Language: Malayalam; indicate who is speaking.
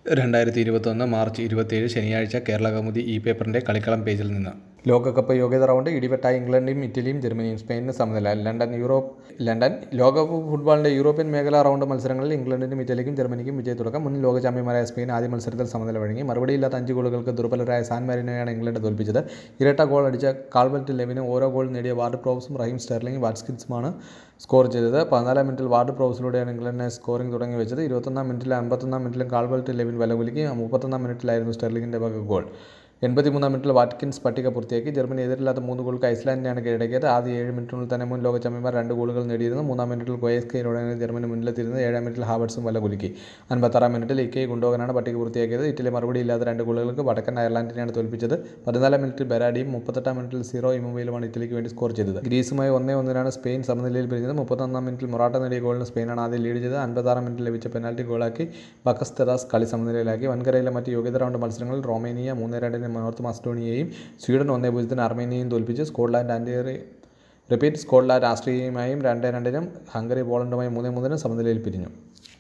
Speaker 1: രണ്ടായിരത്തി ഇരുപത്തൊന്ന് മാർച്ച് ഇരുപത്തിയേഴ് ശനിയാഴ്ച കേരള കൗമുദി ഇ പേപ്പറിൻ്റെ കളിക്കളം പേജിൽ നിന്ന് ലോകകപ്പ് യോഗ്യത റൗണ്ട് ഇടിവെട്ടായി ഇംഗ്ലണ്ടും ഇറ്റലിയും ജർമ്മനിയും സ്പെയിനിന് സമനില ലണ്ടൻ യൂറോപ്പ് ലണ്ടൻ ലോകകപ്പ് ഫുട്ബോളിൻ്റെ യൂറോപ്യൻ മേഖലാ റൗണ്ട് മത്സരങ്ങളിൽ ഇംഗ്ലണ്ടിനും ഇറ്റലിക്കും ജർമ്മനിക്കും വിജയത്തുടക്കം മുൻ ലോക ചാമ്പ്യന്മാരായ സ്പെയിൻ ആദ്യ മത്സരത്തിൽ സമനില വഴങ്ങി മറുപടിയില്ലാത്ത അഞ്ച് ഗോളുകൾക്ക് ദുർബലരായ സാൻ മാരിനോയാണ് ഇംഗ്ലണ്ട് തോൽപ്പിച്ചത് ഇരട്ട ഗോൾ അടിച്ച കാൾബർട്ട് ലെവിന് ഓരോ ഗോൾ നേടിയ വാർഡ് പ്രോവ്സും റഹീം സ്റ്റെർലിംഗ് വാട്സ്കിൻസുമാണ് സ്കോർ ചെയ്തത് പതിനാലാം മിനിറ്റിൽ വാർഡ് പ്രോവ്സിലൂടെയാണ് ഇംഗ്ലണ്ടിനെ സ്കോറിംഗ് തുടങ്ങി വെച്ചത് ഇരുപത്തൊന്നാം മിനിറ്റിലും അമ്പത്തൊന്നാം മിനിറ്റിലും കാൾബർട്ട് ലെവിൻ വലകുലുക്കി മുപ്പത്തൊന്നാം മിനിറ്റിലായിരുന്നു സ്റ്റെർലിംഗിൻ്റെ വക ഗോൾ എൺപത്തിമൂന്നാം മിനിറ്റിൽ വാറ്റ്കിൻസ് പട്ടിക പൂർത്തിയാക്കി ജർമ്മനി എതിരില്ലാത്ത മൂന്ന് ഗോൾക്ക് ഐസ്ലാൻഡിനെയാണ് കീഴടക്കിയത് ആദ്യ ഏഴ് മിനിറ്റിനുള്ളിൽ തന്നെ മുൻ ലോക ചാമ്പ്യന്മാർ രണ്ട് ഗോളുകൾ നേടിയിരുന്നു മൂന്നാം മിനിറ്റിൽ ഗോയസ്കയിലൂടെയാണ് ജർമ്മനി മുന്നിലെത്തിയിരുന്നത് ഏഴാം മിനിറ്റിൽ ഹാവർട്സും വല കുലുക്കി അൻപത്താറാം മിനിറ്റിൽ ഇക്കെ ഗുണ്ടോഗനാണ് പട്ടിക പൂർത്തിയാക്കിയത് ഇറ്റലി മറുപടിയില്ലാത്ത രണ്ട് ഗോളുകൾക്ക് വടക്കൻ അയർലാൻഡിനെയാണ് തോൽപ്പിച്ചത് പതിനാലാം മിനിറ്റിൽ ബെരാഡിയും മുപ്പത്തെട്ടാം മിനിറ്റിൽ സീറോ ഇമോബയിലുമാണ് ഇറ്റലിക്ക് വേണ്ടി സ്കോർ ചെയ്തത് ഗ്രീസുമായി ഒന്നേ ഒന്നിനാണ് സ്പെയിൻ സമനിലയിൽ പിരിഞ്ഞത് മുപ്പത്തൊന്നാം മിനിറ്റിൽ മൊറാട്ട നേടിയ ഗോളിന് സ്പെയിനാണ് ആദ്യം ലീഡ് ചെയ്തത് അൻപത്താറാം മിനിറ്റിൽ ലഭിച്ച പെനാൽറ്റി ഗോളാക്കി ബക്കസ് തെറാസ് കളി സമനിലയിലാക്കി വൻകരയിലെ മറ്റ് യോഗ്യത റൗണ്ട് മത്സരങ്ങളിൽ റൊമേനിയ മൂന്ന് രണ്ടിന് നോർത്ത് മാസ്റ്റോണിയയും സ്വീഡൻ ഒന്നേ പൂജ്യത്തിന് അർമേനിയയും തോൽപ്പിച്ച് സ്കോട്ട്ലാൻഡ് ആൻഡ് റിപ്പീറ്റ് സ്കോട്ട്ലാൻഡ് ആസ്ട്രിയയുമായും രണ്ട് രണ്ടിനും ഹംഗറി പോളണ്ടുമായും മൂന്നേ മൂന്നിനും സമനിലയിൽ പിരിഞ്ഞു